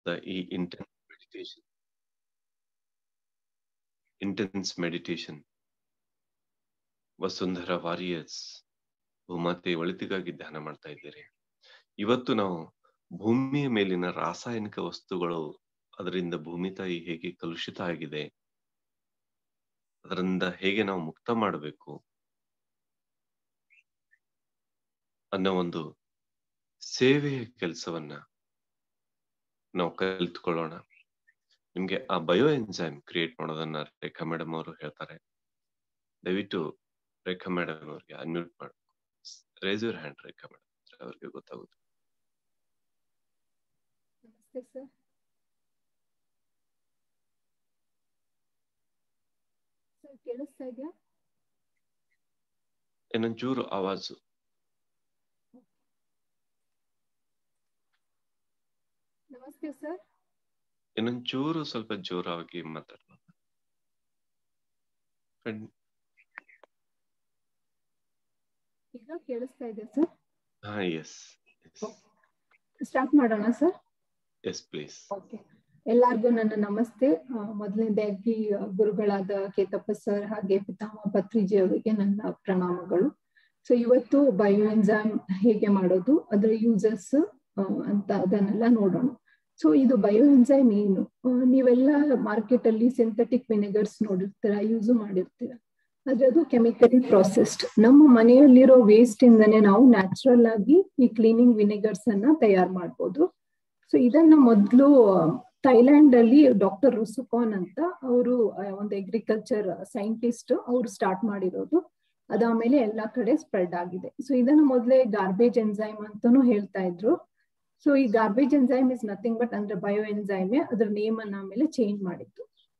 ಈ intense meditation intense meditation Vasundhara warriors ಭೂಮಾತೆ ಒಳಿತಿಗಾಗಿ ಧ್ಯಾನ ಮಾಡ್ತಾ ಇದ್ದೀರಿ ಇವತ್ತು ನಾವು ಭೂಮಿಯ ಮೇಲಿನ ರಾಸಾಯನಿಕ ವಸ್ತುಗಳು ಅದರಿಂದ ಭೂಮಿ ತಾಯಿ ಹೇಗೆ ಕಲುಷಿತ ಆಗಿದೆ ಅದರಿಂದ ಹೇಗೆ ನಾವು ಮುಕ್ತ ಮಾಡಬೇಕು ಅನ್ನೋ ಒಂದು ಸೇವೆಯ ಕೆಲಸವನ್ನ ನಾವು ಕಲಿತುಕೊಳ್ಳೋಣ ನಿಮ್ಗೆ ಆ ಬಯೋ ಎನ್ಸೈಮ್ ಕ್ರಿಯೇಟ್ ಮಾಡೋದನ್ನ ರೇಖಾ ಮೇಡಮ್ ಅವರು ಹೇಳ್ತಾರೆ ದಯವಿಟ್ಟು ರೇಖಾ ಮೇಡಮ್ ಅವ್ರಿಗೆ ಅನ್ಮ್ಯೂಟ್ ಮಾಡಬೇಕು raise your hand Rekha madam ಅವ್ರಿಗೆ ಗೊತ್ತಾಗುತ್ತೆ ನಮಸ್ತೆ ಸರ್ ಸರ್ ಕೇಳಿಸ್ತಾ ಇದೆಯಾ ಇನ್ನೊಂಚೂರು ಆವಾಜು ನಮಸ್ತೆ ಸರ್ ಇನ್ನೊಂಚೂರು ಸ್ವಲ್ಪ ಜೋರಾಗಿ ಮಾತಾಡ್ಬೋದು ಈಗ ಕೇಳಿಸ್ತಾ ಇದೆ ಸರ್ ಹಾ ಎಸ್ ಸ್ಟಾರ್ಟ್ ಮಾಡೋಣ ಸರ್ ಎಸ್ ಪ್ಲೀಸ್ ಓಕೆ ಎಲ್ಲಾರ್ಗೂ ನನ್ನ ನಮಸ್ತೆ ಮೊದಲನೇದಾಗಿ ಗುರುಗಳಾದ ಕೇತಪ್ಪ ಸರ್ ಹಾಗೆ ಪಿತಾಮ ಪತ್ರಿಜಿ ಅವರಿಗೆ ನನ್ನ ಪ್ರಣಾಮಗಳು ಸೊ ಇವತ್ತು ಬಯೋ ಎನ್ಸೈಮ್ ಹೇಗೆ ಮಾಡೋದು ಅದರ ಯೂಸಸ್ ಅಂತ ಅದನ್ನೆಲ್ಲ ನೋಡೋಣ ಸೊ ಇದು ಬಯೋ ಎನ್ಸೈಮ್ ಏನು ನೀವೆಲ್ಲ ಮಾರ್ಕೆಟ್ ಅಲ್ಲಿ ಸಿಂಥೆಟಿಕ್ ವಿನೆಗರ್ಸ್ ನೋಡಿರ್ತೀರ ಯೂಸ್ ಮಾಡಿರ್ತೀರ ಆದ್ರೆ ಅದು ಕೆಮಿಕಲಿ ಪ್ರೊಸೆಸ್ಡ್ ನಮ್ಮ ಮನೆಯಲ್ಲಿರೋ ವೇಸ್ಟ್ ಇಂದನೇ ನಾವು ನ್ಯಾಚುರಲ್ ಆಗಿ ಈ ಕ್ಲೀನಿಂಗ್ ವಿನೆಗರ್ಸ್ ಅನ್ನ ತಯಾರು ಮಾಡ್ಬೋದು ಸೊ ಇದನ್ನ ಮೊದಲು ಥೈಲ್ಯಾಂಡ್ ಅಲ್ಲಿ ಡಾಕ್ಟರ್ ರುಸುಕಾನ್ ಅಂತ ಅವರು ಒಂದು ಅಗ್ರಿಕಲ್ಚರ್ ಸೈಂಟಿಸ್ಟ್ ಅವರು ಸ್ಟಾರ್ಟ್ ಮಾಡಿರೋದು ಅದಾದ್ಮೇಲೆ ಎಲ್ಲಾ ಕಡೆ ಸ್ಪ್ರೆಡ್ ಆಗಿದೆ ಸೊ ಇದನ್ನ ಮೊದಲೇ ಗಾರ್ಬೇಜ್ ಎನ್ಸೈಮ್ ಅಂತಾನು ಹೇಳ್ತಾ ಇದ್ರು ಸೊ ಈ garbage enzyme is nothing but ಅಂದ್ರೆ ಬಯೋ ಎನ್ಸೈಮೆ ಅದ್ರ ನೇಮ್ ಅನ್ನ ಆಮೇಲೆ ಚೇಂಜ್ ಮಾಡಿತ್ತು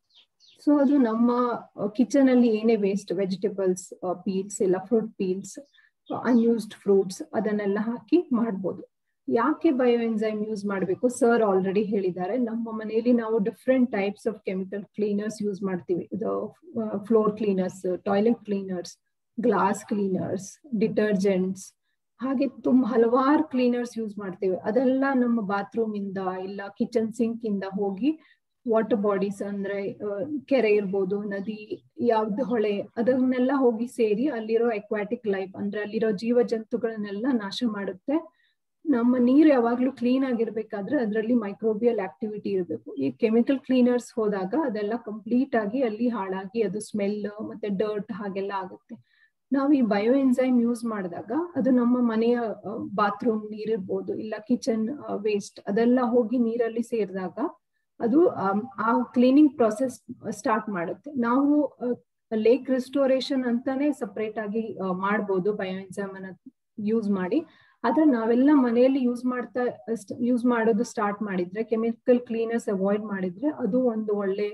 ಸೊ ಅದು ನಮ್ಮ ಕಿಚನ್ ಅಲ್ಲಿ ಏನೇ ವೇಸ್ಟ್ ವೆಜಿಟೇಬಲ್ಸ್ ಪೀಲ್ಸ್ ಇಲ್ಲ ಫ್ರೂಟ್ ಪೀಲ್ಸ್ ಅನ್ಯೂಸ್ಡ್ ಫ್ರೂಟ್ಸ್ ಅದನ್ನೆಲ್ಲ ಹಾಕಿ ಮಾಡ್ಬೋದು ಯಾಕೆ ಬಯೋ ಎನ್ಸೈಮ್ ಯೂಸ್ ಮಾಡಬೇಕು ಸರ್ ಆಲ್ರೆಡಿ ಹೇಳಿದ್ದಾರೆ ನಮ್ಮ ಮನೆಯಲ್ಲಿ ನಾವು different types of chemical cleaners use ಮಾಡ್ತೀವಿ ಇದು floor cleaners toilet cleaners glass cleaners detergents ಹಾಗೆ ತುಂಬ ಹಲವಾರು ಕ್ಲೀನರ್ಸ್ ಯೂಸ್ ಮಾಡ್ತೇವೆ ಅದೆಲ್ಲ ನಮ್ಮ ಬಾತ್ರೂಮ್ ಇಂದ ಇಲ್ಲ ಕಿಚನ್ ಸಿಂಕ್ ಇಂದ ಹೋಗಿ ವಾಟರ್ ಬಾಡೀಸ್ ಅಂದ್ರೆ ಕೆರೆ ಇರ್ಬೋದು ನದಿ ಯಾವ್ದು ಹೊಳೆ ಅದನ್ನೆಲ್ಲ ಹೋಗಿ ಸೇರಿ ಅಲ್ಲಿರೋ ಎಕ್ವಾಟಿಕ್ ಲೈಫ್ ಅಂದ್ರೆ ಅಲ್ಲಿರೋ ಜೀವ ಜಂತುಗಳನ್ನೆಲ್ಲ ನಾಶ ಮಾಡುತ್ತೆ ನಮ್ಮ ನೀರು ಯಾವಾಗ್ಲೂ ಕ್ಲೀನ್ ಆಗಿರ್ಬೇಕಾದ್ರೆ ಅದರಲ್ಲಿ ಮೈಕ್ರೋಬಿಯಲ್ ಆಕ್ಟಿವಿಟಿ ಇರಬೇಕು ಈ ಕೆಮಿಕಲ್ ಕ್ಲೀನರ್ಸ್ ಹೋದಾಗ ಅದೆಲ್ಲ ಕಂಪ್ಲೀಟ್ ಆಗಿ ಅಲ್ಲಿ ಹಾಳಾಗಿ ಅದು ಸ್ಮೆಲ್ ಮತ್ತೆ ಡರ್ಟ್ ಹಾಗೆಲ್ಲ ಆಗುತ್ತೆ ನಾವು ಈ ಬಯೋ ಎನ್ಸೈಮ್ ಯೂಸ್ ಮಾಡಿದಾಗ ಅದು ನಮ್ಮ ಮನೆಯ ಬಾತ್ರೂಮ್ ನೀರಿರ್ಬೋದು ಇಲ್ಲ ಕಿಚನ್ ವೇಸ್ಟ್ ಅದೆಲ್ಲ ಹೋಗಿ ನೀರಲ್ಲಿ ಸೇರಿದಾಗ ಅದು ಆ ಕ್ಲೀನಿಂಗ್ ಪ್ರಾಸೆಸ್ ಸ್ಟಾರ್ಟ್ ಮಾಡುತ್ತೆ ನಾವು ಲೇಕ್ ರಿಸ್ಟೋರೇಷನ್ ಅಂತಾನೆ ಸಪ್ರೇಟ್ ಆಗಿ ಮಾಡ್ಬೋದು ಬಯೋ ಎನ್ಸೈಮ್ ಅನ್ನ ಯೂಸ್ ಮಾಡಿ ಆದ್ರೆ ನಾವೆಲ್ಲ ಮನೆಯಲ್ಲಿ ಯೂಸ್ ಮಾಡ್ತಾ ಯೂಸ್ ಮಾಡೋದು ಸ್ಟಾರ್ಟ್ ಮಾಡಿದ್ರೆ ಕೆಮಿಕಲ್ ಕ್ಲೀನರ್ಸ್ ಅವಾಯ್ಡ್ ಮಾಡಿದ್ರೆ ಅದು ಒಂದು ಒಳ್ಳೆ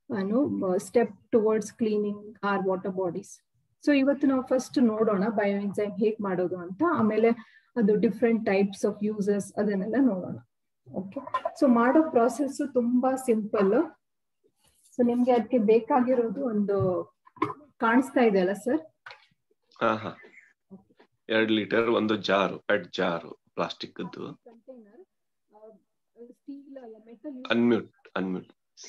step towards cleaning our water bodies so ಇವತ್ತು ನಾವು ಫಸ್ಟ್ ನೋಡೋಣ ಬಯೋ ಎನ್ಸೈಮ್ ಹೇಗ್ ಮಾಡೋದು ಅಂತ ಆಮೇಲೆ ಅದು ಡಿಫ್ರೆಂಟ್ ಟೈಪ್ಸ್ ಆಫ್ ಯೂಸಸ್ ಅದನ್ನೆಲ್ಲ ನೋಡೋಣ ಓಕೆ ಸೊ ಮಾಡೋ ಪ್ರಾಸೆಸ್ ತುಂಬಾ ಸಿಂಪಲ್ ಸೊ ನಿಮ್ಗೆ ಅದಕ್ಕೆ ಬೇಕಾಗಿರೋದು ಒಂದು ಕಾಣಿಸ್ತಾ ಇದೆ ಅಲ್ಲ ಸರ್ ಹಾ ಹಾ ಎರಡ್ ಲೀಟರ್ ಒಂದು jar pet jar plastic container steel metal unmute unmute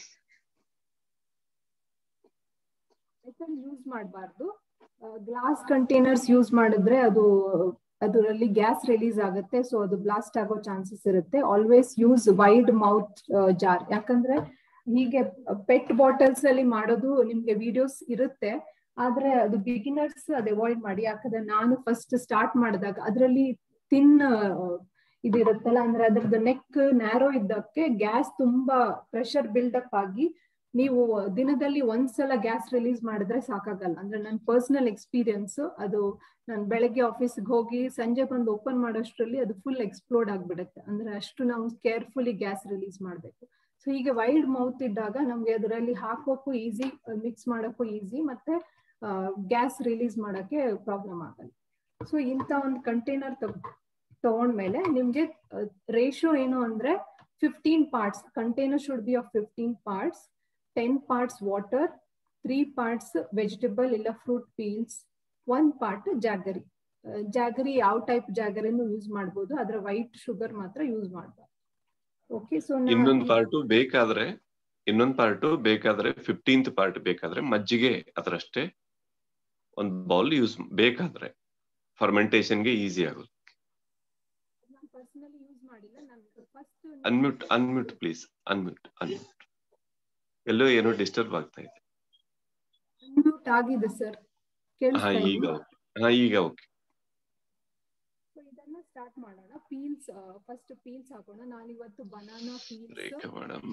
metal use ಮಾಡಬಾರ್ದು ಗ್ಲಾಸ್ ಕಂಟೈನರ್ಸ್ ಯೂಸ್ ಮಾಡಿದ್ರೆ ಅದು ಅದರಲ್ಲಿ ಗ್ಯಾಸ್ ರಿಲೀಸ್ ಆಗುತ್ತೆ ಸೊ ಅದು ಬ್ಲಾಸ್ಟ್ ಆಗೋ ಚಾನ್ಸಸ್ ಇರುತ್ತೆ always use wide mouth jar ಯಾಕಂದ್ರೆ ಹೀಗೆ ಪೆಟ್ ಬಾಟಲ್ಸ್ ಅಲ್ಲಿ ಮಾಡೋದು ನಿಮ್ಗೆ ವಿಡಿಯೋಸ್ ಇರುತ್ತೆ ಆದ್ರೆ ಅದು ಬಿಗಿನರ್ಸ್ ಅದು ಅವಾಯ್ಡ್ ಮಾಡಿ ಯಾಕಂದ್ರೆ ನಾನು ಫಸ್ಟ್ ಸ್ಟಾರ್ಟ್ ಮಾಡಿದಾಗ ಅದರಲ್ಲಿ ತಿನ್ ಇದಿರುತ್ತಲ್ಲ ಅಂದ್ರೆ ಅದ್ರದ್ದು ನೆಕ್ ನ್ಯಾರೋ ಇದ್ದಕ್ಕೆ ಗ್ಯಾಸ್ ತುಂಬಾ ಪ್ರೆಷರ್ ಬಿಲ್ಡಪ್ ಆಗಿ ನೀವು ದಿನದಲ್ಲಿ ಒಂದ್ಸಲ ಗ್ಯಾಸ್ ರಿಲೀಸ್ ಮಾಡಿದ್ರೆ ಸಾಕಾಗಲ್ಲ ಅಂದ್ರೆ ನನ್ನ ಪರ್ಸನಲ್ ಎಕ್ಸ್ಪೀರಿಯನ್ಸ್ ಅದು ನಾನು ಬೆಳಗ್ಗೆ ಆಫೀಸ್ಗೆ ಹೋಗಿ ಸಂಜೆ ಬಂದು ಓಪನ್ ಮಾಡೋಷ್ಟ್ರಲ್ಲಿ ಅದು ಫುಲ್ ಎಕ್ಸ್ಪ್ಲೋಡ್ ಆಗ್ಬಿಡುತ್ತೆ ಅಂದ್ರೆ ಅಷ್ಟು ನಾವು ಕೇರ್ಫುಲಿ ಗ್ಯಾಸ್ ರಿಲೀಸ್ ಮಾಡಬೇಕು ಸೊ ಹೀಗೆ ವೈಡ್ ಮೌತ್ ಇದ್ದಾಗ ನಮ್ಗೆ ಅದರಲ್ಲಿ ಹಾಕೋಕ್ಕೂ ಈಸಿ ಮಿಕ್ಸ್ ಮಾಡೋಕ್ಕೂ ಈಸಿ ಮತ್ತೆ ಗ್ಯಾಸ್ ರಿಲೀಸ್ ಮಾಡಕ್ಕೆ ಪ್ರಾಬ್ಲಮ್ ಆಗಲ್ಲ ಸೊ ಇಂಥ ಒಂದು ಕಂಟೈನರ್ ತಗೊಂಡ್ಮೇಲೆ ನಿಮ್ಗೆ ರೇಷಿಯೋ ಏನು ಅಂದ್ರೆ fifteen parts container should be of fifteen parts ten parts water three parts vegetable ಇಲ್ಲ fruit peels one part jaggery jaggery ಯಾವ ಟೈಪ್ ಜಾಗರಿನೂ ಯೂಸ್ ಮಾಡ್ಬೋದು ಅದರ ವೈಟ್ ಶುಗರ್ ಮಾತ್ರ ಯೂಸ್ ಮಾಡ್ಬಾರ್ದು ಓಕೆ ಸೊ ಇನ್ನೊಂದು ಪಾರ್ಟ್ ಬೇಕಾದ್ರೆ ಇನ್ನೊಂದು ಪಾರ್ಟ್ ಬೇಕಾದ್ರೆ ಫಿಫ್ಟೀನ್ತ್ ಪಾರ್ಟ್ ಬೇಕಾದ್ರೆ ಮಜ್ಜಿಗೆ ಅದರಷ್ಟೇ ಒಂದು ಬೌಲ್ ಯೂಸ್ ಬೇಕಾದ್ರೆ ಫರ್ಮೆಂಟೇಶನ್ಗೆ ಈಸಿ ಆಗುತ್ತೆ ಪರ್ಸನಲಿ ಯೂಸ್ ಮಾಡಿಲ್ಲ ನಾನು first unmute unmute please unmute unmute ಎಲ್ಲೋ ಏನೋ ಡಿಸ್ಟರ್ಬ್ ಆಗ್ತಾ ಇದೆ ಅನ್ಮ್ಯೂಟ್ ಆಗಿದೆ ಸರ್ ಹಾ ಕೇಳಿಸ್ತಾ ಈಗ ಇದೆಯಾ? ಓಕೆ ಹಾ ಈಗ ಓಕೆ So, ಇದನ್ನ ಸ್ಟಾರ್ಟ್ ಮಾಡೋಣ ಪೀಲ್ಸ್ ಫಸ್ಟ್ ಪೀಲ್ಸ್ ಹಾಕೋಣ ನಾನು ಇವತ್ತು ಬನಾನಾ ಪೀಲ್ಸ್ ರೇಖಾ ಮೇಡಮ್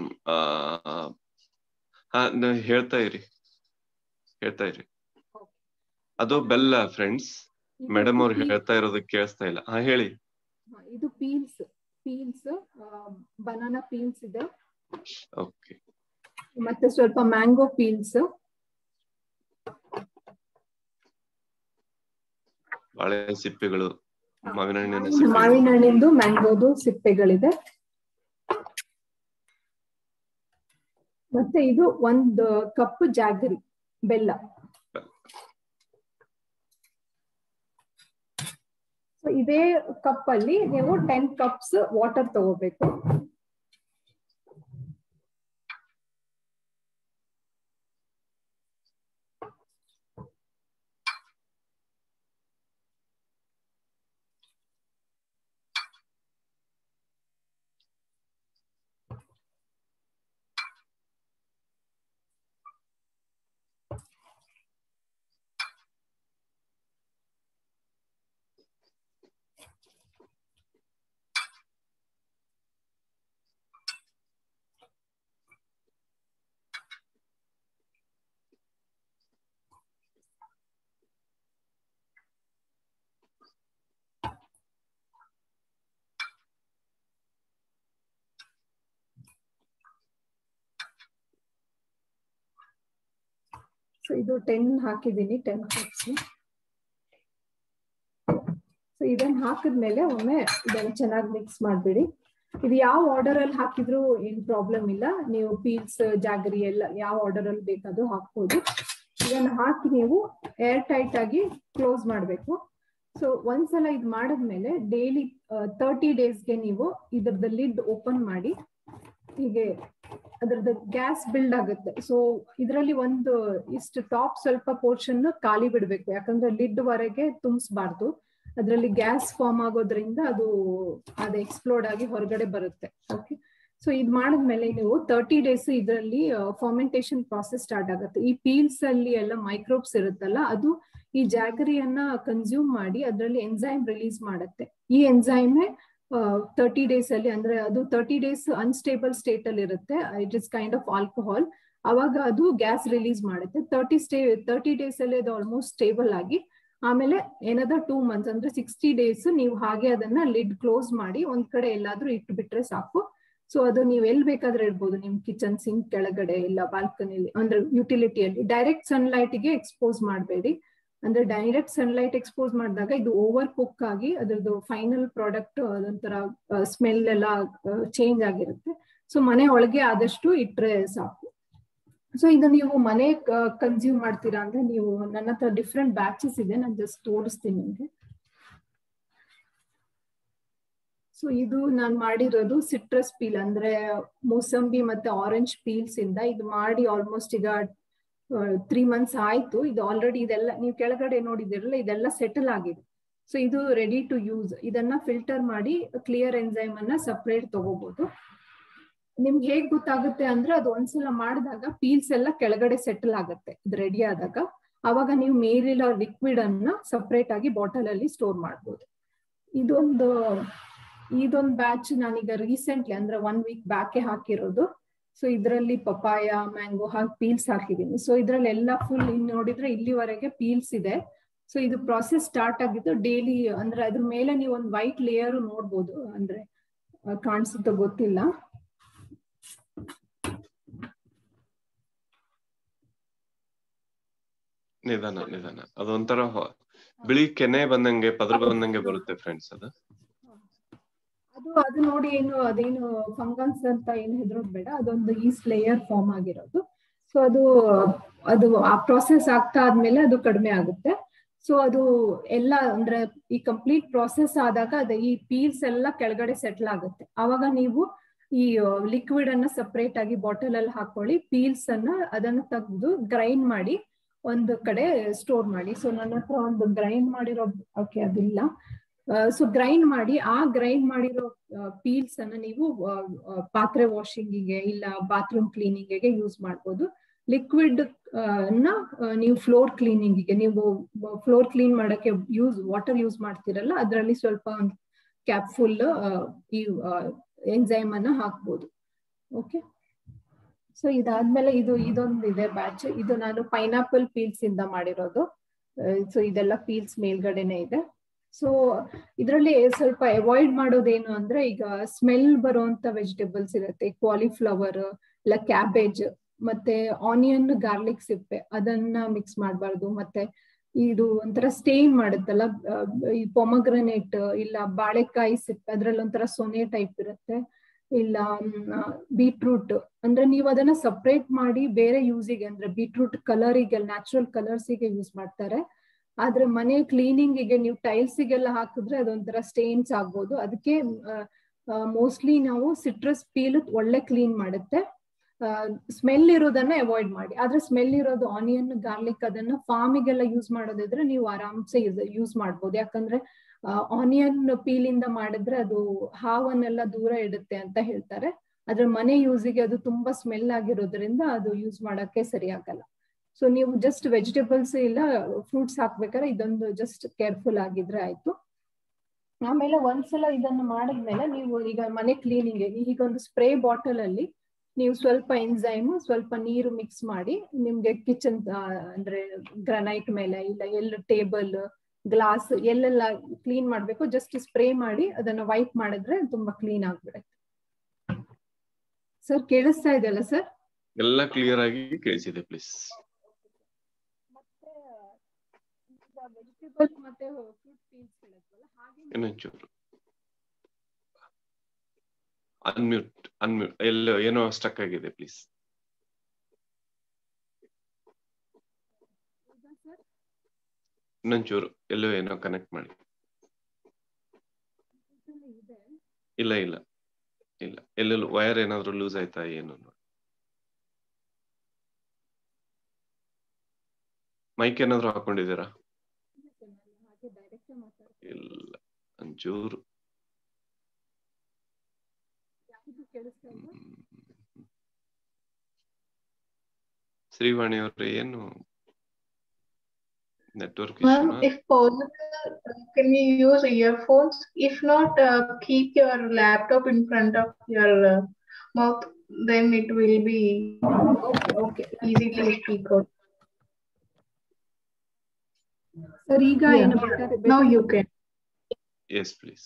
ಹಾ ನ- ಹೇಳ್ತಾ ಇರಿ ಹೇಳ್ತಾ ಇರಿ ಅದು ಬೆಲ್ಲ ಫ್ರೆಂಡ್ಸ್ ಮೇಡಮ್ ಅವ್ರು ಹೇಳ್ತಾ ಇರೋದು ಕೇಳಿಸ್ತಾ ಇಲ್ಲ ಹಾ ಹೇಳಿ ಇದು ಪೀಲ್ಸ್ ಪೀಲ್ಸ್ ಬನಾನಾ ಪೀಲ್ಸ್ ಇದೆ ಓಕೆ ಮತ್ತೆ ಸ್ವಲ್ಪ ಮ್ಯಾಂಗೋ ಪೀಲ್ಸ್ ಬಾಳೆ ಸಿಪ್ಪೆಗಳು ಮಾವಿನ ಹಣ್ಣಿನ ಸಿಪ್ಪೆಗಳು ಮಾವಿನ ಹಣ್ಣಿಂದು ಮ್ಯಾಂಗೋದು ಸಿಪ್ಪೆಗಳಿದೆ ಮತ್ತೆ ಇದು ಒಂದು ಕಪ್ ಜಾಗರಿ ಬೆಲ್ಲ So, ಇದೇ ಕಪ್ ಅಲ್ಲಿ ನೀವು ಟೆನ್ ಕಪ್ಸ್ ವಾಟರ್ ತಗೋಬೇಕು ಸೊ ಇದು ಟೆನ್ ಹಾಕಿದ್ದೀನಿ ಟೆನ್ ಕಪ್ಸ್ ಸೊ ಇದನ್ನ ಹಾಕಿದ್ಮೇಲೆ ಒಮ್ಮೆ ಇದನ್ನ ಚೆನ್ನಾಗಿ ಮಿಕ್ಸ್ ಮಾಡ್ಬಿಡಿ ಇದು ಯಾವ ಆರ್ಡರ್ ಅಲ್ಲಿ ಹಾಕಿದ್ರು ಏನ್ ಪ್ರಾಬ್ಲಮ್ ಇಲ್ಲ ನೀವು ಪೀಲ್ಸ್ ಜಾಗರಿ ಎಲ್ಲ ಯಾವ ಆರ್ಡರ್ ಅಲ್ಲಿ ಬೇಕಾದ್ರೂ ಹಾಕ್ಬೋದು ಇದನ್ನ ಹಾಕಿ ನೀವು ಏರ್ ಟೈಟ್ ಆಗಿ ಕ್ಲೋಸ್ ಮಾಡ್ಬೇಕು ಸೊ ಒಂದ್ಸಲ ಇದು ಮಾಡಿದ್ಮೇಲೆ ಡೈಲಿ ತರ್ಟಿ ಡೇಸ್ಗೆ ನೀವು ಇದ್ರದ್ದು ಲಿಡ್ ಓಪನ್ ಮಾಡಿ ಹೀಗೆ ಅದ್ರದ್ದು ಗ್ಯಾಸ್ ಬಿಲ್ಡ್ ಆಗುತ್ತೆ ಸೊ ಇದರಲ್ಲಿ ಒಂದು ಇಷ್ಟು ಟಾಪ್ ಸ್ವಲ್ಪ ಪೋರ್ಷನ್ ಖಾಲಿ ಬಿಡ್ಬೇಕು ಯಾಕಂದ್ರೆ ಲಿಡ್ ವರೆಗೆ ತುಂಬಿಸಬಾರ್ದು ಅದರಲ್ಲಿ ಗ್ಯಾಸ್ ಫಾರ್ಮ್ ಆಗೋದ್ರಿಂದ ಅದು ಅದು ಎಕ್ಸ್ಪ್ಲೋಡ್ ಆಗಿ ಹೊರಗಡೆ ಬರುತ್ತೆ ಓಕೆ ಸೊ ಇದ್ ಮಾಡಿದ್ಮೇಲೆ ನೀವು ತರ್ಟಿ ಡೇಸ್ ಇದರಲ್ಲಿ ಫಾರ್ಮೆಂಟೇಶನ್ ಪ್ರಾಸೆಸ್ ಸ್ಟಾರ್ಟ್ ಆಗುತ್ತೆ ಈ ಪೀಲ್ಸ್ ಅಲ್ಲಿ ಎಲ್ಲ ಮೈಕ್ರೋಬ್ಸ್ ಇರುತ್ತಲ್ಲ ಅದು ಈ ಜಾಗರಿಯನ್ನ ಕನ್ಸ್ಯೂಮ್ ಮಾಡಿ ಅದರಲ್ಲಿ ಎನ್ಸೈಮ್ ರಿಲೀಸ್ ಮಾಡುತ್ತೆ ಈ ಎನ್ಸೈಮೇ ತರ್ಟಿ ಡೇಸ್ ಅಲ್ಲಿ ಅಂದ್ರೆ ಅದು ತರ್ಟಿ ಡೇಸ್ ಅನ್ಸ್ಟೇಬಲ್ ಸ್ಟೇಟ್ ಅಲ್ಲಿ ಇರುತ್ತೆ it is kind of alcohol ಅವಾಗ ಅದು ಗ್ಯಾಸ್ ರಿಲೀಸ್ ಮಾಡುತ್ತೆ ತರ್ಟಿ ಸ್ಟೇ ತರ್ಟಿ ಡೇಸ್ ಅಲ್ಲಿ ಅದು ಆಲ್ಮೋಸ್ಟ್ ಸ್ಟೇಬಲ್ ಆಗಿ ಆಮೇಲೆ ಏನದರ್ ಟೂ ಮಂತ್ಸ್ ಅಂದ್ರೆ ಸಿಕ್ಸ್ಟಿ ಡೇಸ್ ನೀವು ಹಾಗೆ ಅದನ್ನ ಲಿಡ್ ಕ್ಲೋಸ್ ಮಾಡಿ ಒಂದ್ ಕಡೆ ಎಲ್ಲಾದ್ರೂ ಇಟ್ಟು ಬಿಟ್ರೆ ಸಾಕು ಸೊ ಅದು ನೀವು ಎಲ್ ಬೇಕಾದ್ರೆ ಇಡ್ಬೋದು ನಿಮ್ ಕಿಚನ್ ಸಿಂಕ್ ಕೆಳಗಡೆ ಇಲ್ಲ ಬಾಲ್ಕನಿಲಿ ಅಂದ್ರೆ ಯುಟಿಲಿಟಿಯಲ್ಲಿ ಡೈರೆಕ್ಟ್ ಸನ್ಲೈಟ್ ಗೆ ಎಕ್ಸ್ಪೋಸ್ ಮಾಡಬೇಡಿ ಅಂದ್ರೆ ಡೈರೆಕ್ಟ್ ಸನ್ಲೈಟ್ ಎಕ್ಸ್ಪೋಸ್ ಮಾಡಿದಾಗ ಇದು ಓವರ್ ಕುಕ್ ಆಗಿ ಅದ್ರದ್ದು ಫೈನಲ್ ಪ್ರಾಡಕ್ಟ್ ಅದೊಂಥರ ಸ್ಮೆಲ್ ಎಲ್ಲ ಚೇಂಜ್ ಆಗಿರುತ್ತೆ ಸೊ ಮನೆ ಒಳಗೆ ಆದಷ್ಟು ಇಟ್ರೆ ಸಾಕು ಸೊ ಇದು ನೀವು ಮನೆ ಕನ್ಸ್ಯೂಮ್ ಮಾಡ್ತೀರಾ ಅಂದ್ರೆ ನೀವು ನನ್ನ ಹತ್ರ ಡಿಫ್ರೆಂಟ್ ಬ್ಯಾಚಸ್ ಇದೆ ನಾನು ಜಸ್ಟ್ ತೋರಿಸ್ತೀನಿ ನಿಮ್ಗೆ ಸೊ ಇದು ನಾನು ಮಾಡಿರೋದು ಸಿಟ್ರಸ್ ಪೀಲ್ ಅಂದ್ರೆ ಮೂಸಂಬಿ ಮತ್ತೆ ಆರೆಂಜ್ ಪೀಲ್ಸ್ ಇಂದ ಇದು ಮಾಡಿ ಆಲ್ಮೋಸ್ಟ್ ಈಗ ತ್ರೀ ಮಂತ್ಸ್ ಆಯ್ತು ಇದು ಆಲ್ರೆಡಿ ಇದೆಲ್ಲ ನೀವು ಕೆಳಗಡೆ ನೋಡಿದಿರಲ್ಲ ಇದೆಲ್ಲ ಸೆಟಲ್ ಆಗಿದೆ ಸೊ ಇದು ರೆಡಿ ಟು ಯೂಸ್ ಇದನ್ನ ಫಿಲ್ಟರ್ ಮಾಡಿ ಕ್ಲಿಯರ್ ಎನ್ಸೈಮ್ ಅನ್ನ ಸಪ್ರೇಟ್ ತಗೋಬಹುದು ನಿಮ್ಗೆ ಹೇಗ್ ಗೊತ್ತಾಗುತ್ತೆ ಅಂದ್ರೆ ಅದು ಒಂದ್ಸಲ ಮಾಡಿದಾಗ ಪೀಲ್ಸ್ ಎಲ್ಲ ಕೆಳಗಡೆ ಸೆಟಲ್ ಆಗುತ್ತೆ ಇದು ರೆಡಿ ಆದಾಗ ಅವಾಗ ನೀವು ಮೇಲಿರೋ ಲಿಕ್ವಿಡ್ ಅನ್ನ ಸಪ್ರೇಟ್ ಆಗಿ ಬಾಟಲ್ ಅಲ್ಲಿ ಸ್ಟೋರ್ ಮಾಡ್ಬೋದು ಇದೊಂದು ಇದೊಂದು ಬ್ಯಾಚ್ ನಾನೀಗ ರೀಸೆಂಟ್ಲಿ ಅಂದ್ರೆ ಒನ್ ವೀಕ್ ಬ್ಯಾಕೆ ಹಾಕಿರೋದು ಸೊ ಇದರಲ್ಲಿ ಪಪಾಯ ಮ್ಯಾಂಗೋ ಹಾಕಿ ಪೀಲ್ಸ್ ಹಾಕಿದೀನಿ ಸೊ ಇದ್ರಲ್ಲಿ ಎಲ್ಲ ಫುಲ್ ಇನ್ ನೋಡಿದ್ರೆ ಇಲ್ಲಿವರೆಗೆ ಪೀಲ್ಸ್ ಇದೆ ಸೊ ಇದು ಪ್ರಾಸೆಸ್ ಸ್ಟಾರ್ಟ್ ಆಗಿದ್ದು ಡೈಲಿ ಅಂದ್ರೆ ಅದ್ರ ಮೇಲೆ ನೀವು ಒಂದು ವೈಟ್ ಲೇಯರ್ ನೋಡ್ಬೋದು ಅಂದ್ರೆ ಕಾಣಿಸುತ್ತೋ ಗೊತ್ತಿಲ್ಲ ನಿಧಾನ ನಿಧಾನ ಅದೊಂಥರ ಬಿಳಿ ಕೆನೆ ಬಂದಂಗೆ ಪದ್ರ ಬಂದಂಗೆ ಬರುತ್ತೆ ಫ್ರೆಂಡ್ಸ್ ಅದು ಅದು ಅದು ನೋಡಿ ಏನು ಅದೇನು ಫಂಗಸ್ ಅಂತ ಏನು ಹೆದರೋದ್ ಬೇಡ ಅದೊಂದು ಈಸ್ಟ್ ಲೇಯರ್ ಫಾರ್ಮ್ ಆಗಿರೋದು ಸೊ ಅದು ಅದು ಆ ಪ್ರಾಸೆಸ್ ಆಗ್ತಾ ಆದ್ಮೇಲೆ ಅದು ಕಡಿಮೆ ಆಗುತ್ತೆ ಸೊ ಅದು ಎಲ್ಲ ಅಂದ್ರೆ ಈ ಕಂಪ್ಲೀಟ್ ಪ್ರಾಸೆಸ್ ಆದಾಗ ಅದ ಈ ಪೀಲ್ಸ್ ಎಲ್ಲ ಕೆಳಗಡೆ ಸೆಟ್ಲ್ ಆಗುತ್ತೆ ಅವಾಗ ನೀವು ಈ ಲಿಕ್ವಿಡ್ ಅನ್ನ ಸಪರೇಟ್ ಆಗಿ ಬಾಟಲ್ ಅಲ್ಲಿ ಹಾಕೊಳ್ಳಿ ಪೀಲ್ಸ್ ಅನ್ನ ಅದನ್ನ ತೆಗೆದು ಗ್ರೈಂಡ್ ಮಾಡಿ ಒಂದು ಕಡೆ ಸ್ಟೋರ್ ಮಾಡಿ ಸೊ ನನ್ನ ಹತ್ರ ಒಂದು ಗ್ರೈಂಡ್ ಮಾಡಿರೋ ಓಕೆ ಅದಿಲ್ಲ ಸೊ ಗ್ರೈಂಡ್ ಮಾಡಿ ಆ ಗ್ರೈಂಡ್ ಮಾಡಿರೋ ಪೀಲ್ಸ್ ಅನ್ನ ನೀವು ಪಾತ್ರೆ ವಾಷಿಂಗಿಗೆ ಇಲ್ಲ ಬಾತ್ರೂಮ್ ಕ್ಲೀನಿಂಗಿಗೆ ಯೂಸ್ ಮಾಡ್ಬೋದು ಲಿಕ್ವಿಡ್ ನ ನೀವು ಫ್ಲೋರ್ ಕ್ಲೀನಿಂಗಿಗೆ ನೀವು ಫ್ಲೋರ್ ಕ್ಲೀನ್ ಮಾಡಕ್ಕೆ ಯೂಸ್ ವಾಟರ್ ಯೂಸ್ ಮಾಡ್ತಿರಲ್ಲ ಅದರಲ್ಲಿ ಸ್ವಲ್ಪ ಒಂದು ಕ್ಯಾಪ್ ಫುಲ್ ಈ ಎಂಜೈಮ್ ಅನ್ನ ಹಾಕ್ಬೋದು ಓಕೆ ಸೊ ಇದಾದ್ಮೇಲೆ ಇದು ಇದೊಂದು ಇದೆ ಬ್ಯಾಚ್ ಇದು ನಾನು ಪೈನಾಪಲ್ ಪೀಲ್ಸ್ ಇಂದ ಮಾಡಿರೋದು ಸೊ ಇದೆಲ್ಲ ಪೀಲ್ಸ್ ಮೇಲ್ಗಡೆನೆ ಇದೆ ಸೊ ಇದರಲ್ಲಿ ಸ್ವಲ್ಪ ಅವಾಯ್ಡ್ ಮಾಡೋದೇನು ಅಂದ್ರೆ ಈಗ ಸ್ಮೆಲ್ ಬರುವಂತ ವೆಜಿಟೇಬಲ್ಸ್ ಇರುತ್ತೆ ಕಾಲಿಫ್ಲವರ್ ಇಲ್ಲ ಕ್ಯಾಬೇಜ್ ಮತ್ತೆ ಆನಿಯನ್ ಗಾರ್ಲಿಕ್ ಸಿಪ್ಪೆ ಅದನ್ನ ಮಿಕ್ಸ್ ಮಾಡಬಾರ್ದು ಮತ್ತೆ ಇದು ಒಂಥರ ಸ್ಟೇನ್ ಮಾಡುತ್ತಲ್ಲ ಈ ಪೊಮಗ್ರನೇಟ್ ಇಲ್ಲ ಬಾಳೆಕಾಯಿ ಸಿಪ್ಪೆ ಅದ್ರಲ್ಲಿ ಒಂಥರ ಸೊನೆ ಟೈಪ್ ಇರುತ್ತೆ ಇಲ್ಲ ಬೀಟ್ರೂಟ್ ಅಂದ್ರೆ ನೀವು ಅದನ್ನ ಸಪ್ರೇಟ್ ಮಾಡಿ ಬೇರೆ ಯೂಸಿಗೆ ಅಂದ್ರೆ ಬೀಟ್ರೂಟ್ ಕಲರಿಗೆ ನ್ಯಾಚುರಲ್ ಕಲರ್ಸಿಗೆ ಯೂಸ್ ಮಾಡ್ತಾರೆ ಆದ್ರೆ ಮನೆ ಕ್ಲೀನಿಂಗಿಗೆ ನೀವು ಟೈಲ್ಸಿಗೆಲ್ಲ ಹಾಕಿದ್ರೆ ಅದೊಂಥರ ಸ್ಟೇನ್ಸ್ ಆಗ್ಬೋದು ಅದಕ್ಕೆ ಮೋಸ್ಟ್ಲಿ ನಾವು ಸಿಟ್ರಸ್ ಪೀಲ್ ಒಳ್ಳೆ ಕ್ಲೀನ್ ಮಾಡುತ್ತೆ ಸ್ಮೆಲ್ ಇರೋದನ್ನ ಅವಾಯ್ಡ್ ಮಾಡಿ ಆದ್ರೆ ಸ್ಮೆಲ್ ಇರೋದು ಆನಿಯನ್ ಗಾರ್ಲಿಕ್ ಅದನ್ನ ಫಾರ್ಮಿಗೆಲ್ಲ ಯೂಸ್ ಮಾಡೋದಿದ್ರೆ ನೀವು ಆರಾಮ್ಸೆ ಯೂಸ್ ಮಾಡ್ಬೋದು ಯಾಕಂದ್ರೆ ಆನಿಯನ್ ಪೀಲ್ ಇಂದ ಮಾಡಿದ್ರೆ ಅದು ಹಾವನ್ನೆಲ್ಲ ದೂರ ಇಡುತ್ತೆ ಅಂತ ಹೇಳ್ತಾರೆ ಆದ್ರೆ ಮನೆ ಯೂಸಿಗೆ ಅದು ತುಂಬಾ ಸ್ಮೆಲ್ ಆಗಿರೋದ್ರಿಂದ ಅದು ಯೂಸ್ ಮಾಡಕ್ಕೆ ಸರಿ ಆಗಲ್ಲ ಸೊ ನೀವು ಜಸ್ಟ್ ವೆಜಿಟೇಬಲ್ಸ್ ಇಲ್ಲ ಫ್ರೂಟ್ಸ್ ಹಾಕ್ಬೇಕಾದ್ರೆ ಇದೊಂದು ಜಸ್ಟ್ ಕೇರ್ಫುಲ್ ಆಗಿದ್ರೆ ಆಯ್ತು ಆಮೇಲೆ ಒಂದ್ಸಲ ಇದನ್ನು ಮಾಡಿದ್ಮೇಲೆ ನೀವು ಈಗ ಮನೆ ಕ್ಲೀನಿಂಗ್ ಈಗ ಒಂದು ಸ್ಪ್ರೇ ಬಾಟಲ್ ಅಲ್ಲಿ ನೀವು ಸ್ವಲ್ಪ ಎಂಜೈಮ್ ಸ್ವಲ್ಪ ನೀರು ಮಿಕ್ಸ್ ಮಾಡಿ ನಿಮ್ಗೆ ಕಿಚನ್ ಅಂದ್ರೆ ಗ್ರನೈಟ್ ಮೇಲೆ ಇಲ್ಲ ಎಲ್ಲ ಟೇಬಲ್ ಗ್ಲಾಸ್ ಎಲ್ಲೆಲ್ಲ ಕ್ಲೀನ್ ಮಾಡ್ಬೇಕು ಜಸ್ಟ್ ಸ್ಪ್ರೇ ಮಾಡಿ ಅದನ್ನ ವೈಪ್ ಮಾಡಿದ್ರೆ ತುಂಬಾ ಕ್ಲೀನ್ ಆಗ್ಬಿಡುತ್ತೆ ಸರ್ ಕೇಳಿಸ್ತಾ ಇದೆಯಲ್ಲ ಸರ್ ಎಲ್ಲ ಕ್ಲಿಯರ್ ಆಗಿ ಕೇಳಿಸಿದೆ ಪ್ಲೀಸ್ ವೆಜಿಟೇಬಲ್ಸ್ ಮತ್ತೆ ಫ್ರೂಟ್ ಪೀಲ್ಸ್ ಹೇಳದ್ವಲ್ಲ ಹಾಗೆ ಇನ್ನೊಂಚೂರು ಅನ್ಮ್ಯೂಟ್ ಅನ್ಮ್ಯೂಟ್ ಎಲ್ಲೋ ಏನೋ ಸ್ಟಕ್ ಆಗಿದೆ ಪ್ಲೀಸ್ ಇನ್ನೊಂಚೂರು ಎಲ್ಲೋ ಏನೋ ಕನೆಕ್ಟ್ ಮಾಡಿ ಇಲ್ಲ ಇಲ್ಲ ಇಲ್ಲ ಎಲ್ಲೆಲ್ಲೂ ವೈರ್ ಏನಾದ್ರು ಲೂಸ್ ಆಯ್ತಾ ಏನು ನೋಡಿ ಮೈಕ್ ಏನಾದ್ರು ಹಾಕೊಂಡಿದ್ದೀರಾ ಇಲ್ಲ ಒಂಚೂರು ಶ್ರೀವಾಣಿ ಅವ್ರೆ ಏನು network Ma'am, if possible, uh, can you use earphones? If not, uh, keep your laptop in front of your uh, mouth. Then it will be okay okay easy to speak out. Sir ಈಗ Yeah. ಏನು ಬೇಕಾದ್ರೆ Now you can. Yes please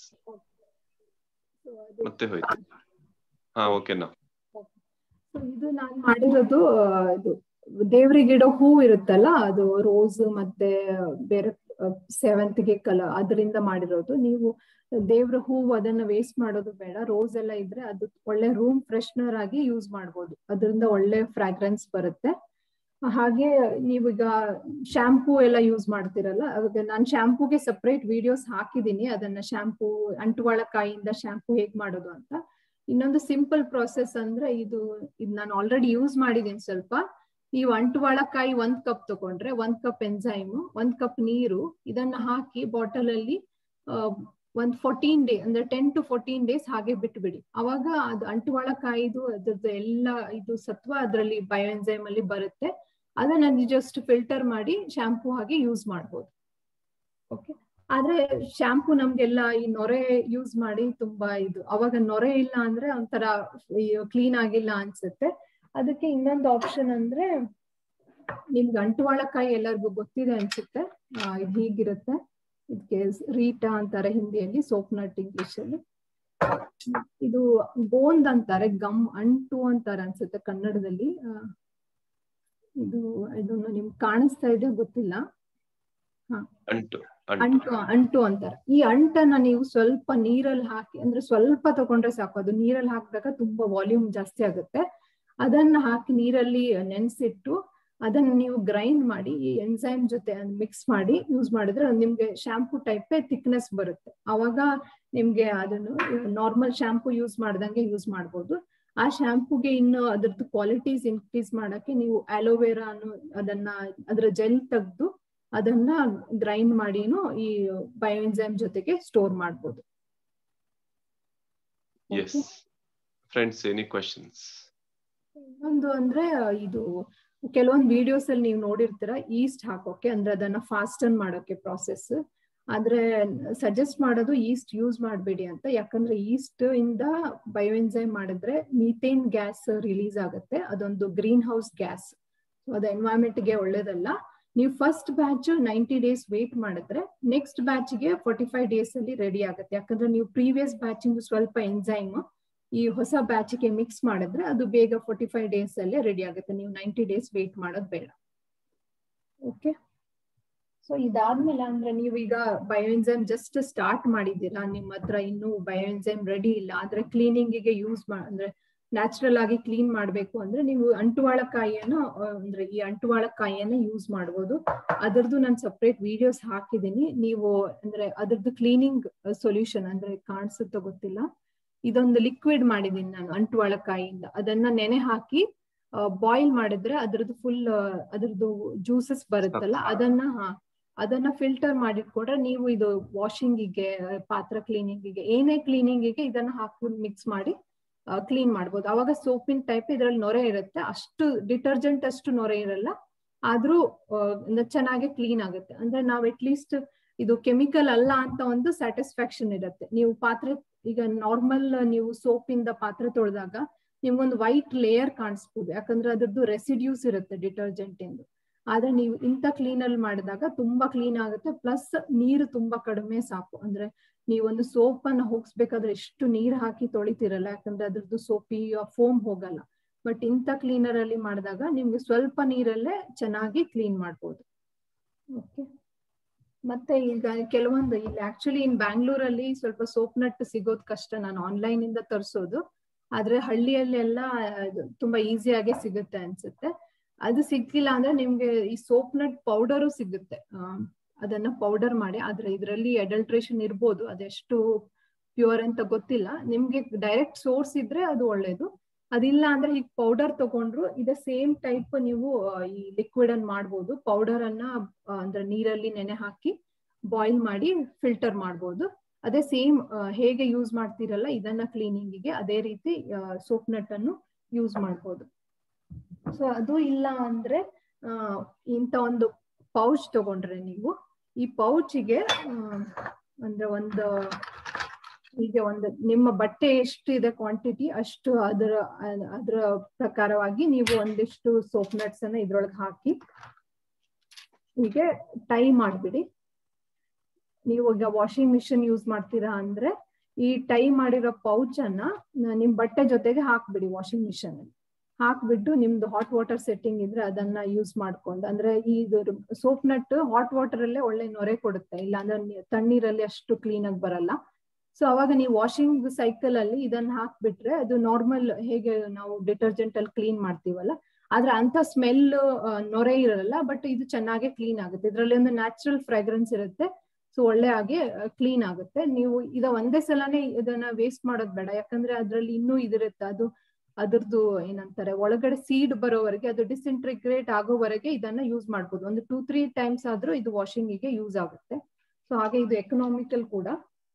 ಮತ್ತೆ ಹೋಯ್ತು ಹಾ okay ನಾ So, ಇದು ನಾನು ಮಾಡಿರೋದು ಆ, ಇದು ದೇವರಿಗಿಡೋ ಹೂ ಇರುತ್ತಲ್ಲ ಅದು ರೋಸ್ ಮತ್ತೆ ಬೇರೆ ಸೇವಂತಿಗೆ ಕಲ ಅದರಿಂದ ಮಾಡಿರೋದು ನೀವು ದೇವ್ರ ಹೂವು ಅದನ್ನ ವೇಸ್ಟ್ ಮಾಡೋದು ಬೇಡ ರೋಸ್ ಎಲ್ಲ ಇದ್ರೆ ಅದು ಒಳ್ಳೆ ರೂಮ್ ಫ್ರೆಶ್ನರ್ ಆಗಿ ಯೂಸ್ ಮಾಡ್ಬೋದು ಅದರಿಂದ ಒಳ್ಳೆ ಫ್ರಾಗ್ರೆನ್ಸ್ ಬರುತ್ತೆ ಹಾಗೆ ನೀವೀಗ ಶಾಂಪೂ ಎಲ್ಲ ಯೂಸ್ ಮಾಡ್ತಿರಲ್ಲ ಅವಾಗ ನಾನು ಶಾಂಪೂಗೆ ಸಪ್ರೇಟ್ ವಿಡಿಯೋಸ್ ಹಾಕಿದೀನಿ ಅದನ್ನ ಶಾಂಪೂ ಅಂಟುವಾಳಕಾಯಿಯಿಂದ ಶಾಂಪೂ ಹೇಗ್ ಮಾಡೋದು ಅಂತ ಇನ್ನೊಂದು ಸಿಂಪಲ್ ಪ್ರೊಸೆಸ್ ಅಂದ್ರೆ ಇದು ಇದು ನಾನು ಆಲ್ರೆಡಿ ಯೂಸ್ ಮಾಡಿದೀನಿ ಸ್ವಲ್ಪ ನೀವು ಅಂಟುವಾಳಕಾಯಿ ಒಂದ್ ಕಪ್ ತಗೊಂಡ್ರೆ ಒಂದ್ ಕಪ್ ಎಂಜೈಮ್ ಒಂದ್ ಕಪ್ ನೀರು ಇದನ್ನ ಹಾಕಿ ಬಾಟಲ್ ಅಲ್ಲಿ ಒಂದ್ ಫೋರ್ಟೀನ್ ಡೇ ಅಂದ್ರೆ ಟೆನ್ ಟು ಫೋರ್ಟೀನ್ ಡೇಸ್ ಹಾಗೆ ಬಿಟ್ಬಿಡಿ ಅವಾಗ ಅದು ಅಂಟುವಾಳಕಾಯಿದು ಅದ್ರದ್ದು ಎಲ್ಲ ಇದು ಸತ್ವ ಅದರಲ್ಲಿ ಬಯೋ ಎಂಜೈಮ್ ಅಲ್ಲಿ ಬರುತ್ತೆ ಅದನ್ನ ಜಸ್ಟ್ ಫಿಲ್ಟರ್ ಮಾಡಿ ಶಾಂಪೂ ಹಾಗೆ ಯೂಸ್ ಮಾಡ್ಬೋದು ಓಕೆ ಆದ್ರೆ ಶಾಂಪೂ ನಮ್ಗೆಲ್ಲ ಈ ನೊರೆ ಯೂಸ್ ಮಾಡಿ ತುಂಬಾ ಇದು ಅವಾಗ ನೊರೆ ಇಲ್ಲ ಅಂದ್ರೆ ಒಂಥರ ಕ್ಲೀನ್ ಆಗಿಲ್ಲ ಅನ್ಸುತ್ತೆ ಅದಕ್ಕೆ ಇನ್ನೊಂದು ಆಪ್ಷನ್ ಅಂದ್ರೆ ನಿಮ್ಗೆ ಅಂಟುವಾಳಕಾಯಿ ಎಲ್ಲರಿಗೂ ಗೊತ್ತಿದೆ ಅನ್ಸುತ್ತೆ ಆ, ಇದು ಹೀಗಿರುತ್ತೆ ಇದಕ್ಕೆ ರೀಟಾ ಅಂತಾರೆ ಹಿಂದಿಯಲ್ಲಿ ಸೋಪ್ ನಟ್ ಇಂಗ್ಲಿಷ್ ಅಲ್ಲಿ ಇದು ಗೋಂದ್ ಅಂತಾರೆ ಗಮ್ ಅಂಟು ಅಂತಾರೆ ಅನ್ಸುತ್ತೆ ಕನ್ನಡದಲ್ಲಿ ಆ, ಇದು ಇದನ್ನು ನಿಮ್ಗೆ ಕಾಣಿಸ್ತಾ ಇದೆ ಗೊತ್ತಿಲ್ಲ ಅಂಟು ಅಂಟು ಅಂಟು ಅಂಟು ಅಂತಾರೆ ಈ ಅಂಟನ್ನ ನೀವು ಸ್ವಲ್ಪ ನೀರಲ್ಲಿ ಹಾಕಿ ಅಂದ್ರೆ ಸ್ವಲ್ಪ ತಗೊಂಡ್ರೆ ಸಾಕು ಅದು ನೀರಲ್ಲಿ ಹಾಕಿದಾಗ ತುಂಬಾ ವಾಲ್ಯೂಮ್ ಜಾಸ್ತಿ ಆಗುತ್ತೆ ಅದನ್ನ ಹಾಕಿ ನೀರಲ್ಲಿ ನೆನ್ಸಿಟ್ಟು ಅದನ್ನ ನೀವು ಗ್ರೈಂಡ್ ಮಾಡಿ ಈ ಎನ್ಸೈಮ್ ಜೊತೆ ಮಿಕ್ಸ್ ಮಾಡಿ ಯೂಸ್ ಮಾಡಿದ್ರೆ ನಿಮ್ಗೆ ಶಾಂಪೂ ಟೈಪ್ ಥಿಕ್ನೆಸ್ ಬರುತ್ತೆ ಅವಾಗ ನಿಮ್ಗೆ ಅದನ್ನು ನಾರ್ಮಲ್ ಶಾಂಪೂ ಯೂಸ್ ಮಾಡ್ದಂಗೆ ಯೂಸ್ ಮಾಡ್ಬೋದು ಆ ಶಾಂಪೂಗೆ ಇನ್ನು ಅದ್ರದ್ದು ಕ್ವಾಲಿಟೀಸ್ ಇನ್ಕ್ರೀಸ್ ಮಾಡಕ್ಕೆ ನೀವು ಅಲೋವೆರಾ ಅನ್ನು ಅದನ್ನ ಅದ್ರ ಜೆಲ್ ತೆಗೆದು ಅದನ್ನ ಗ್ರೈಂಡ್ ಮಾಡಿನೂ ಈ ಬಯೋಎನ್ಸೈಮ್ ಜೊತೆಗೆ ಸ್ಟೋರ್ ಮಾಡ್ಬೋದು ಎಸ್ ಫ್ರೆಂಡ್ಸ್ ಎನಿ ಕ್ವಶನ್ಸ್ ಇನ್ನೊಂದು ಅಂದ್ರೆ ಇದು ಕೆಲವೊಂದು ವಿಡಿಯೋಸ್ ಅಲ್ಲಿ ನೀವು ನೋಡಿರ್ತೀರ ಈಸ್ಟ್ ಹಾಕೋಕೆ ಅಂದ್ರೆ ಅದನ್ನ ಫಾಸ್ಟನ್ ಮಾಡೋಕೆ ಪ್ರಾಸೆಸ್ ಆದ್ರೆ ಸಜೆಸ್ಟ್ ಮಾಡೋದು ಈಸ್ಟ್ ಯೂಸ್ ಮಾಡಬೇಡಿ ಅಂತ ಯಾಕಂದ್ರೆ ಈಸ್ಟ್ ಇಂದ ಬಯೋಎನ್ಸೈಮ್ ಮಾಡಿದ್ರೆ ಮೀಥೇನ್ ಗ್ಯಾಸ್ ರಿಲೀಸ್ ಆಗುತ್ತೆ ಅದೊಂದು ಗ್ರೀನ್ ಹೌಸ್ ಗ್ಯಾಸ್ ಅದು ಎನ್ವೈರನ್ಮೆಂಟ್ ಗೆ ಒಳ್ಳೇದಲ್ಲ ನೀವು first batch ninety days wait ಮಾಡಿದ್ರೆ ನೆಕ್ಸ್ಟ್ ಬ್ಯಾಚ್ ಗೆ ಫೋರ್ಟಿ ಫೈವ್ ಡೇಸ್ ಅಲ್ಲಿ ರೆಡಿ ಆಗುತ್ತೆ ಯಾಕಂದ್ರೆ ನೀವು ಪ್ರೀವಿಯಸ್ ಬ್ಯಾಚ್ ಸ್ವಲ್ಪ ಎನ್ಸೈಮ್ ಈ ಹೊಸ ಬ್ಯಾಚ್ ಗೆ ಮಿಕ್ಸ್ ಮಾಡಿದ್ರೆ ಅದು ಬೇಗ ಫೋರ್ಟಿ ಫೈವ್ ಡೇಸ್ ಅಲ್ಲೇ ರೆಡಿ ಆಗುತ್ತೆ ನೀವು ನೈಂಟಿ ಡೇಸ್ ವೇಟ್ ಮಾಡೋದು ಬೇಡ ಓಕೆ ಸೊ ಇದಾದ್ಮೇಲೆ ಅಂದ್ರೆ ನೀವು ಈಗ ಬಯೋಎನ್ಸೈಮ್ ಜಸ್ಟ್ ಸ್ಟಾರ್ಟ್ ಮಾಡಿದ್ದೀರಾ ನಿಮ್ಮ ಹತ್ರ ಇನ್ನೂ ಬಯೋಎನ್ಸೈಮ್ ರೆಡಿ ಇಲ್ಲ ಆದ್ರೆ ಕ್ಲೀನಿಂಗ್ ಗೆ ಯೂಸ್ ಅಂದ್ರೆ ನ್ಯಾಚುರಲ್ ಆಗಿ ಕ್ಲೀನ್ ಮಾಡ್ಬೇಕು ಅಂದ್ರೆ ನೀವು ಅಂಟುವಾಳಕಾಯಿಯನ್ನ ಅಂದ್ರೆ ಈ ಅಂಟುವಾಳಕಾಯಿಯನ್ನ ಯೂಸ್ ಮಾಡ್ಬೋದು ಅದರದ್ದು ನಾನು ಸಪ್ರೇಟ್ ವಿಡಿಯೋಸ್ ಹಾಕಿದ್ದೀನಿ ನೀವು ಅಂದ್ರೆ ಅದ್ರದ್ದು ಕ್ಲೀನಿಂಗ್ ಸೊಲ್ಯೂಷನ್ ಅಂದ್ರೆ ಕಾಣಿಸುತ್ತೋ ಗೊತ್ತಿಲ್ಲ ಇದೊಂದು ಲಿಕ್ವಿಡ್ ಮಾಡಿದೀನಿ ನಾನು ಅಂಟುವಾಳಕಾಯಿಯಿಂದ ಅದನ್ನ ನೆನೆ ಹಾಕಿ ಬಾಯ್ಲ್ ಮಾಡಿದ್ರೆ ಅದ್ರದ್ದು ಫುಲ್ ಅದ್ರದ್ದು ಜ್ಯೂಸಸ್ ಬರುತ್ತಲ್ಲ ಅದನ್ನ ಅದನ್ನ ಫಿಲ್ಟರ್ ಮಾಡಿಟ್ಕೊಂಡ್ರೆ ನೀವು ಇದು ವಾಷಿಂಗಿಗೆ ಪಾತ್ರ ಕ್ಲೀನಿಂಗಿಗೆ ಏನೇ ಕ್ಲೀನಿಂಗಿಗೆ ಇದನ್ನ ಹಾಕೊಂಡು ಮಿಕ್ಸ್ ಮಾಡಿ ಕ್ಲೀನ್ ಮಾಡ್ಬೋದು ಅವಾಗ ಸೋಪಿನ ಟೈಪ್ ಇದ್ರಲ್ಲಿ ನೊರೆ ಇರುತ್ತೆ ಅಷ್ಟು ಡಿಟರ್ಜೆಂಟ್ ಅಷ್ಟು ನೊರೆ ಇರಲ್ಲ ಆದ್ರೂ ಚೆನ್ನಾಗಿ ಕ್ಲೀನ್ ಆಗುತ್ತೆ ಅಂದ್ರೆ ನಾವ್ ಅಟ್ ಲೀಸ್ಟ್ ಇದು ಕೆಮಿಕಲ್ ಅಲ್ಲ ಅಂತ ಒಂದು ಸ್ಯಾಟಿಸ್ಫ್ಯಾಕ್ಷನ್ ಇರುತ್ತೆ ನೀವು ಪಾತ್ರೆ ಈಗ ನಾರ್ಮಲ್ ನೀವು ಸೋಪ್ ಇಂದ ಪಾತ್ರೆ ತೊಳೆದಾಗ ನಿಮ್ಗೊಂದು ವೈಟ್ ಲೇಯರ್ ಕಾಣಿಸ್ಬೋದು ಯಾಕಂದ್ರೆ ಅದ್ರದ್ದು ರೆಸಿಡ್ಯೂಸ್ ಇರುತ್ತೆ ಡಿಟರ್ಜೆಂಟ್ ಇಂದು ಆದ್ರೆ ನೀವು ಇಂಥ ಕ್ಲೀನ್ ಅಲ್ಲಿ ಮಾಡಿದಾಗ ತುಂಬಾ ಕ್ಲೀನ್ ಆಗುತ್ತೆ ಪ್ಲಸ್ ನೀರು ತುಂಬಾ ಕಡಿಮೆ ಸಾಕು ಅಂದ್ರೆ ನೀವೊಂದು ಸೋಪ್ ಅನ್ನ ಹೋಗಿಸ್ಬೇಕಾದ್ರೆ ಎಷ್ಟು ನೀರ್ ಹಾಕಿ ತೊಳಿತಿರಲ್ಲ ಯಾಕಂದ್ರೆ ಅದ್ರದ್ದು ಸೋಪಿ ಫೋಮ್ ಹೋಗಲ್ಲ ಬಟ್ ಇಂಥ ಕ್ಲೀನರ್ ಅಲ್ಲಿ ಮಾಡಿದಾಗ ನಿಮ್ಗೆ ಸ್ವಲ್ಪ ನೀರಲ್ಲೇ ಚೆನ್ನಾಗಿ ಕ್ಲೀನ್ ಮಾಡ್ಬೋದು ಓಕೆ ಮತ್ತೆ ಈಗ ಕೆಲವೊಂದು ಇಲ್ಲಿ ಆಕ್ಚುಲಿ ಇನ್ ಬ್ಯಾಂಗ್ಳೂರಲ್ಲಿ ಸ್ವಲ್ಪ ಸೋಪ್ ನಟ್ ಸಿಗೋದ್ ಕಷ್ಟ ನಾನು ಆನ್ಲೈನ್ ಇಂದ ತರಿಸೋದು ಆದ್ರೆ ಹಳ್ಳಿಯಲ್ಲಿ ಎಲ್ಲ ತುಂಬಾ ಈಸಿಯಾಗಿ ಸಿಗುತ್ತೆ ಅನ್ಸುತ್ತೆ ಅದು ಸಿಗ್ಲಿಲ್ಲ ಅಂದ್ರೆ ನಿಮ್ಗೆ ಈ ಸೋಪ್ ನಟ್ ಪೌಡರು ಸಿಗುತ್ತೆ ಅದನ್ನ ಪೌಡರ್ ಮಾಡಿ ಆದ್ರೆ ಇದರಲ್ಲಿ ಅಡಲ್ಟ್ರೇಷನ್ ಇರ್ಬೋದು ಅದೆಷ್ಟು ಪ್ಯೂರ್ ಅಂತ ಗೊತ್ತಿಲ್ಲ ನಿಮ್ಗೆ ಡೈರೆಕ್ಟ್ ಸೋರ್ಸ್ ಇದ್ರೆ ಅದು ಒಳ್ಳೇದು ಅದಿಲ್ಲ ಅಂದ್ರೆ ಈಗ ಪೌಡರ್ ತಗೊಂಡ್ರು ಇದೇ ಸೇಮ್ ಟೈಪ್ ನೀವು ಈ ಲಿಕ್ವಿಡ್ ಅನ್ನ ಮಾಡ್ಬೋದು ಪೌಡರ್ ಅನ್ನ ಅಂದ್ರೆ ನೀರಲ್ಲಿ ನೆನೆ ಹಾಕಿ ಬಾಯ್ಲ್ ಮಾಡಿ ಫಿಲ್ಟರ್ ಮಾಡ್ಬೋದು ಅದೇ ಸೇಮ್ ಹೇಗೆ ಯೂಸ್ ಮಾಡ್ತೀರಲ್ಲ ಇದನ್ನ ಕ್ಲೀನಿಂಗಿಗೆ ಅದೇ ರೀತಿ ಸೋಪ್ ನಟ್ ಅನ್ನು ಯೂಸ್ ಮಾಡ್ಬೋದು ಸೊ ಅದು ಇಲ್ಲ ಅಂದ್ರೆ ಇಂತ ಒಂದು ಪೌಚ್ ತಗೊಂಡ್ರೆ ನೀವು ಈ ಪೌಚಿಗೆ ಅಂದ್ರೆ ಒಂದು ಈಗ ಒಂದು ನಿಮ್ಮ ಬಟ್ಟೆ ಎಷ್ಟು ಇದೆ ಕ್ವಾಂಟಿಟಿ ಅಷ್ಟು ಅದರ ಅದರ ಪ್ರಕಾರವಾಗಿ ನೀವು ಒಂದಿಷ್ಟು ಸೋಪ್ ನಟ್ಸ್ ಅನ್ನ ಇದ್ರೊಳಗೆ ಹಾಕಿ ಹೀಗೆ ಟೈ ಮಾಡ್ಬಿಡಿ ನೀವು ಈಗ ವಾಷಿಂಗ್ ಮಿಷಿನ್ ಯೂಸ್ ಮಾಡ್ತೀರಾ ಅಂದ್ರೆ ಈ ಟೈ ಮಾಡಿರೋ ಪೌಚ್ ಅನ್ನ ನಿಮ್ ಬಟ್ಟೆ ಜೊತೆಗೆ ಹಾಕ್ಬಿಡಿ ವಾಷಿಂಗ್ ಮಿಷಿನ್ ಅಲ್ಲಿ ಹಾಕ್ಬಿಟ್ಟು ನಿಮ್ದು ಹಾಟ್ ವಾಟರ್ ಸೆಟ್ಟಿಂಗ್ ಇದ್ರೆ ಅದನ್ನ ಯೂಸ್ ಮಾಡ್ಕೊಂಡು ಅಂದ್ರೆ ಇದು ಸೋಪ್ ನಟ್ ಹಾಟ್ ವಾಟರ್ ಅಲ್ಲೇ ಒಳ್ಳೆ ನೊರೆ ಕೊಡುತ್ತೆ ಇಲ್ಲ ಅಂದ್ರೆ ತಣ್ಣೀರಲ್ಲಿ ಅಷ್ಟು ಕ್ಲೀನ್ ಆಗಿ ಬರಲ್ಲ ಸೊ ಅವಾಗ ನೀವು ವಾಷಿಂಗ್ ಸೈಕಲ್ ಅಲ್ಲಿ ಇದನ್ನ ಹಾಕ್ಬಿಟ್ರೆ ಅದು ನಾರ್ಮಲ್ ಹೇಗೆ ನಾವು ಡಿಟರ್ಜೆಂಟ್ ಅಲ್ಲಿ ಕ್ಲೀನ್ ಮಾಡ್ತೀವಲ್ಲ ಆದ್ರೆ ಅಂತ ಸ್ಮೆಲ್ ನೊರೆ ಇರಲ್ಲ ಬಟ್ ಇದು ಚೆನ್ನಾಗಿ ಕ್ಲೀನ್ ಆಗುತ್ತೆ ಇದರಲ್ಲಿ ಒಂದು ನ್ಯಾಚುರಲ್ ಫ್ರಾಗ್ರೆನ್ಸ್ ಇರುತ್ತೆ ಸೊ ಒಳ್ಳೆ ಆಗಿ ಕ್ಲೀನ್ ಆಗುತ್ತೆ ನೀವು ಇದ ಒಂದೇ ಸಲನೇ ಇದನ್ನ ವೇಸ್ಟ್ ಮಾಡೋದ್ ಬೇಡ ಯಾಕಂದ್ರೆ ಅದ್ರಲ್ಲಿ ಇನ್ನೂ ಇದಿರುತ್ತೆ ಅದು ಅದ್ರದ್ದು ಏನಂತಾರೆ ಒಳಗಡೆ ಸೀಡ್ ಬರೋವರೆಗೆ ಅದು ಡಿಸ್ಇಂಟ್ರಿಗ್ರೇಟ್ ಆಗೋವರೆಗೆ ಇದನ್ನ ಯೂಸ್ ಮಾಡ್ಬೋದು ಒಂದು ಟೂ ತ್ರೀ ಟೈಮ್ಸ್ ಆದ್ರೂ ಇದು ವಾಷಿಂಗಿಗೆ ಯೂಸ್ ಆಗುತ್ತೆ ಸೊ ಹಾಗೆ ಇದು ಎಕನಾಮಿಕಲ್ ಕೂಡ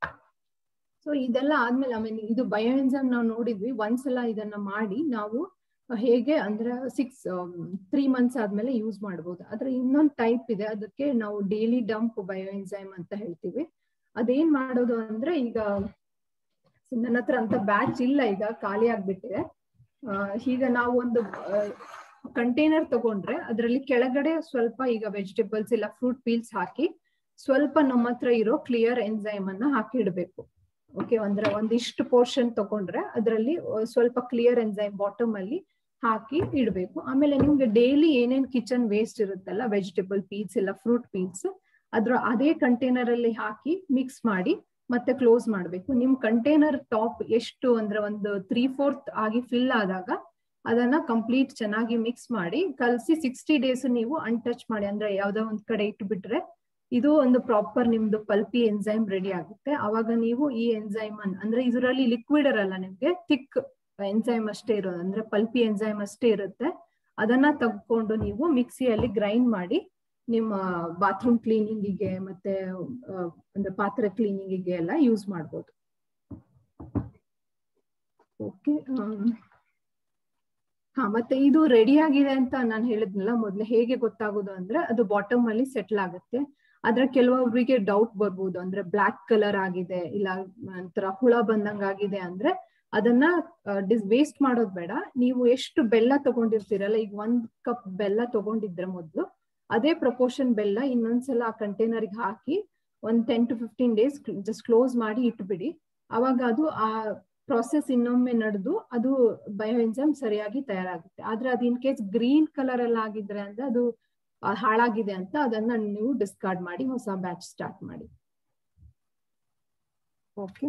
ಸೊ ಇದೆಲ್ಲ ಆದ್ಮೇಲೆ ಆಮೇಲೆ ಇದು ಬಯೋಎನ್ಸಮ್ ನಾವು ನೋಡಿದ್ವಿ ಒಂದ್ಸಲ ಇದನ್ನ ಮಾಡಿ ನಾವು ಹೇಗೆ ಅಂದ್ರೆ ಸಿಕ್ಸ್ ತ್ರೀ ಮಂತ್ಸ್ ಆದ್ಮೇಲೆ ಯೂಸ್ ಮಾಡ್ಬೋದು ಆದ್ರೆ ಇನ್ನೊಂದು ಟೈಪ್ ಇದೆ ಅದಕ್ಕೆ ನಾವು ಡೈಲಿ ಡಂಪ್ ಬಯೋಎನ್ಸೈಮ್ ಅಂತ ಹೇಳ್ತೀವಿ ಅದೇನ್ ಮಾಡೋದು ಅಂದ್ರೆ ಈಗ ನನ್ನ ಹತ್ರ ಅಂತ ಬ್ಯಾಚ್ ಇಲ್ಲ ಈಗ ಖಾಲಿ ಆಗ್ಬಿಟ್ಟಿದೆ ಈಗ ನಾವು ಒಂದು ಕಂಟೈನರ್ ತಗೊಂಡ್ರೆ ಅದರಲ್ಲಿ ಕೆಳಗಡೆ ಸ್ವಲ್ಪ ಈಗ ವೆಜಿಟೇಬಲ್ಸ್ ಇಲ್ಲ ಫ್ರೂಟ್ ಪೀಲ್ಸ್ ಹಾಕಿ ಸ್ವಲ್ಪ ನಮ್ಮ ಹತ್ರ ಇರೋ ಕ್ಲಿಯರ್ ಎನ್ಸೈಮ್ ಅನ್ನ ಹಾಕಿ ಇಡಬೇಕು ಓಕೆ ಅಂದ್ರೆ ಒಂದಿಷ್ಟು ಪೋರ್ಷನ್ ತಗೊಂಡ್ರೆ ಅದರಲ್ಲಿ ಸ್ವಲ್ಪ ಕ್ಲಿಯರ್ ಎನ್ಸೈಮ್ ಬಾಟಮ್ ಅಲ್ಲಿ ಹಾಕಿ ಇಡಬೇಕು ಆಮೇಲೆ ನಿಮ್ಗೆ ಡೈಲಿ ಏನೇನ್ ಕಿಚನ್ ವೇಸ್ಟ್ ಇರುತ್ತಲ್ಲ ವೆಜಿಟೇಬಲ್ ಪೀಲ್ಸ್ ಇಲ್ಲ ಫ್ರೂಟ್ ಪೀಲ್ಸ್ ಅದ್ರ ಅದೇ ಕಂಟೈನರ್ ಅಲ್ಲಿ ಹಾಕಿ ಮಿಕ್ಸ್ ಮಾಡಿ ಮತ್ತೆ ಕ್ಲೋಸ್ ಮಾಡ್ಬೇಕು ನಿಮ್ ಕಂಟೈನರ್ ಟಾಪ್ ಎಷ್ಟು ಅಂದ್ರೆ ಒಂದು ತ್ರೀ ಫೋರ್ತ್ ಆಗಿ ಫಿಲ್ ಆದಾಗ ಅದನ್ನ ಕಂಪ್ಲೀಟ್ ಚೆನ್ನಾಗಿ ಮಿಕ್ಸ್ ಮಾಡಿ ಕಲಸಿ ಸಿಕ್ಸ್ಟಿ ಡೇಸ್ ನೀವು ಅನ್ಟಚ್ ಮಾಡಿ ಅಂದ್ರೆ ಯಾವ್ದೋ ಒಂದ್ ಕಡೆ ಇಟ್ಬಿಟ್ರೆ ಇದು ಒಂದು ಪ್ರಾಪರ್ ನಿಮ್ದು ಪಲ್ಪಿ ಎನ್ಸೈಮ್ ರೆಡಿ ಆಗುತ್ತೆ ಅವಾಗ ನೀವು ಈ ಎನ್ಸೈಮ್ ಅನ್ ಅಂದ್ರೆ ಇದರಲ್ಲಿ ಲಿಕ್ವಿಡ್ ಇರಲ್ಲ ನಿಮ್ಗೆ ಥಿಕ್ ಎನ್ಸೈಮ್ ಅಷ್ಟೇ ಇರೋದು ಅಂದ್ರೆ ಪಲ್ಪಿ ಎನ್ಸೈಮ್ ಅಷ್ಟೇ ಇರುತ್ತೆ ಅದನ್ನ ತಗ್ಕೊಂಡು ನೀವು ಮಿಕ್ಸಿಯಲ್ಲಿ ಗ್ರೈಂಡ್ ಮಾಡಿ ನಿಮ್ಮ ಬಾತ್ರೂಮ್ ಕ್ಲೀನಿಂಗಿಗೆ ಮತ್ತೆ ಅಂದ್ರೆ ಪಾತ್ರೆ ಕ್ಲೀನಿಂಗಿಗೆ ಎಲ್ಲ ಯೂಸ್ ಮಾಡ್ಬೋದು ಓಕೆ ಹಾ ಮತ್ತೆ ಇದು ರೆಡಿ ಆಗಿದೆ ಅಂತ ನಾನು ಹೇಳಿದ್ನಲ್ಲ ಮೊದ್ಲು ಹೇಗೆ ಗೊತ್ತಾಗೋದು ಅಂದ್ರೆ ಅದು ಬಾಟಮ್ ಅಲ್ಲಿ ಸೆಟ್ಲ್ ಆಗುತ್ತೆ ಆದ್ರೆ ಕೆಲವೊಬ್ಬರಿಗೆ ಡೌಟ್ ಬರ್ಬೋದು ಅಂದ್ರೆ ಬ್ಲಾಕ್ ಕಲರ್ ಆಗಿದೆ ಇಲ್ಲ ಒಂಥರ ಹುಳ ಬಂದಂಗ ಆಗಿದೆ ಅಂದ್ರೆ ಅದನ್ನ ಡಿಸ್ ವೇಸ್ಟ್ ಮಾಡೋದ್ ಬೇಡ ನೀವು ಎಷ್ಟು ಬೆಲ್ಲ ತಗೊಂಡಿರ್ತೀರಲ್ಲ ಈಗ ಒಂದ್ ಕಪ್ ಬೆಲ್ಲ ತಗೊಂಡಿದ್ರೆ ಮೊದ್ಲು ಅದೇ ಪ್ರಪೋರ್ಷನ್ ಬೆಲ್ಲ ಇನ್ನೊಂದ್ಸಲ ಆ ಕಂಟೈನರ್ಗೆ ಹಾಕಿ ಒಂದ್ ten to fifteen days just close ಮಾಡಿ ಇಟ್ಬಿಡಿ ಅವಾಗ ಅದು ಆ ಪ್ರಾಸೆಸ್ ಇನ್ನೊಮ್ಮೆ ನಡೆದು ಅದು ಬಯೋ ಎನ್ಸೈಮ್ ಸರಿಯಾಗಿ ತಯಾರಾಗುತ್ತೆ ಆದ್ರೆ ಅದು ಇನ್ ಕೇಸ್ ಗ್ರೀನ್ ಕಲರ್ ಎಲ್ಲ ಆಗಿದ್ರೆ ಅಂದ್ರೆ ಅದು ಹಾಳಾಗಿದೆ ಅಂತ ಅದನ್ನ ನೀವು ಡಿಸ್ಕಾರ್ಡ್ ಮಾಡಿ ಹೊಸ ಬ್ಯಾಚ್ ಸ್ಟಾರ್ಟ್ ಮಾಡಿ ಓಕೆ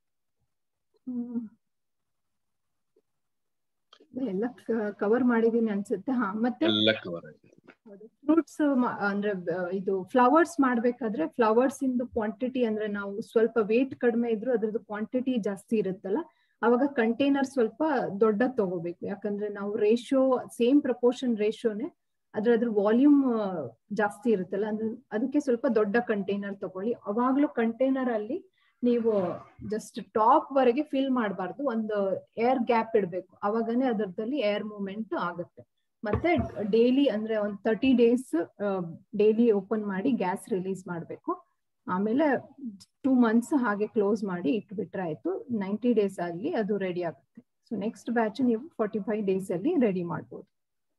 ಎಲ್ಲ ಕವರ್ ಮಾಡಿದೀನಿ ಅನ್ಸುತ್ತೆ ಹಾ ಮತ್ತೆ ಎಲ್ಲ ಕವರ್ ಆಗಿದೆ ಫ್ರೂಟ್ಸ್ ಅಂದ್ರೆ ಇದು ಫ್ಲವರ್ಸ್ ಮಾಡ್ಬೇಕಾದ್ರೆ ಫ್ಲವರ್ಸ್ ಇಂದು ಕ್ವಾಂಟಿಟಿ ಅಂದ್ರೆ ನಾವು ಸ್ವಲ್ಪ ವೇಟ್ ಕಡಿಮೆ ಇದ್ರು ಅದ್ರದ್ದು ಕ್ವಾಂಟಿಟಿ ಜಾಸ್ತಿ ಇರುತ್ತಲ್ಲ ಅವಾಗ ಕಂಟೈನರ್ ಸ್ವಲ್ಪ ದೊಡ್ಡ ತಗೋಬೇಕು ಯಾಕಂದ್ರೆ ನಾವು ರೇಷಿಯೋ ಸೇಮ್ ಪ್ರಪೋರ್ಷನ್ ರೇಷಿಯೋನೆ ಅದ್ರ ಅದ್ರ ವಾಲ್ಯೂಮ್ ಜಾಸ್ತಿ ಇರುತ್ತಲ್ಲ ಅಂದ್ರೆ ಅದಕ್ಕೆ ಸ್ವಲ್ಪ ದೊಡ್ಡ ಕಂಟೈನರ್ ತಗೊಳ್ಳಿ ಅವಾಗ್ಲೂ ಕಂಟೈನರ್ ಅಲ್ಲಿ ನೀವು ಜಸ್ಟ್ ಟಾಪ್ ವರೆಗೆ ಫಿಲ್ ಮಾಡಬಾರ್ದು ಒಂದು ಏರ್ ಗ್ಯಾಪ್ ಇಡ್ಬೇಕು ಅವಾಗನೇ ಅದರದಲ್ಲಿ ಏರ್ ಮೂವ್ಮೆಂಟ್ ಆಗುತ್ತೆ ಮತ್ತೆ ಡೈಲಿ ಅಂದ್ರೆ ಒಂದ್ ತರ್ಟಿ ಡೇಸ್ ಡೈಲಿ ಓಪನ್ ಮಾಡಿ ಗ್ಯಾಸ್ ರಿಲೀಸ್ ಮಾಡಬೇಕು ಆಮೇಲೆ ಟೂ ಮಂತ್ಸ್ ಹಾಗೆ ಕ್ಲೋಸ್ ಮಾಡಿ ಇಟ್ಬಿಟ್ರೆ ಆಯ್ತು ನೈಂಟಿ ಡೇಸ್ ಅಲ್ಲಿ ಅದು ರೆಡಿ ಆಗುತ್ತೆ ಸೊ ನೆಕ್ಸ್ಟ್ ಬ್ಯಾಚ್ ನೀವು ಫಾರ್ಟಿ ಫೈವ್ ಡೇಸ್ ಅಲ್ಲಿ ರೆಡಿ ಮಾಡ್ಬೋದು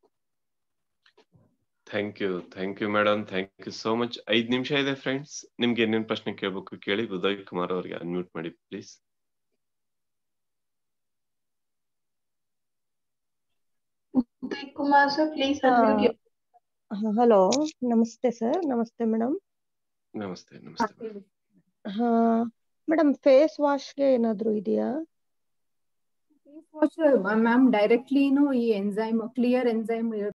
thank you thank you madam thank you so much ಐದ್ ನಿಮಿಷ ಇದೆ ಫ್ರೆಂಡ್ಸ್ ನಿಮ್ಗೆ ಏನೇನ್ ಪ್ರಶ್ನೆ ಕೇಳಬೇಕು ಕೇಳಿ ಉದಯ್ ಕುಮಾರ್ ಅವರಿಗೆ ಅನ್ಮ್ಯೂಟ್ ಮಾಡಿ please Uday Kumar sir, please unmute your hello ನಮಸ್ತೆ ಸರ್ ನಮಸ್ತೆ ಮೇಡಮ್ ನಮಸ್ತೆ ನಮಸ್ತೆ ಹಾ ಮೇಡಮ್ ಫೇಸ್ ವಾಶ್ಗೆ ಏನಾದ್ರು ಇದೆಯಾ ಮ್ಯಾಮ್ ಡೈರೆಕ್ಟ್ಲಿನೂ ಈ ಎನ್ಸೈಮ್ ಕ್ಲಿಯರ್ ಎನ್ಸೈಮ್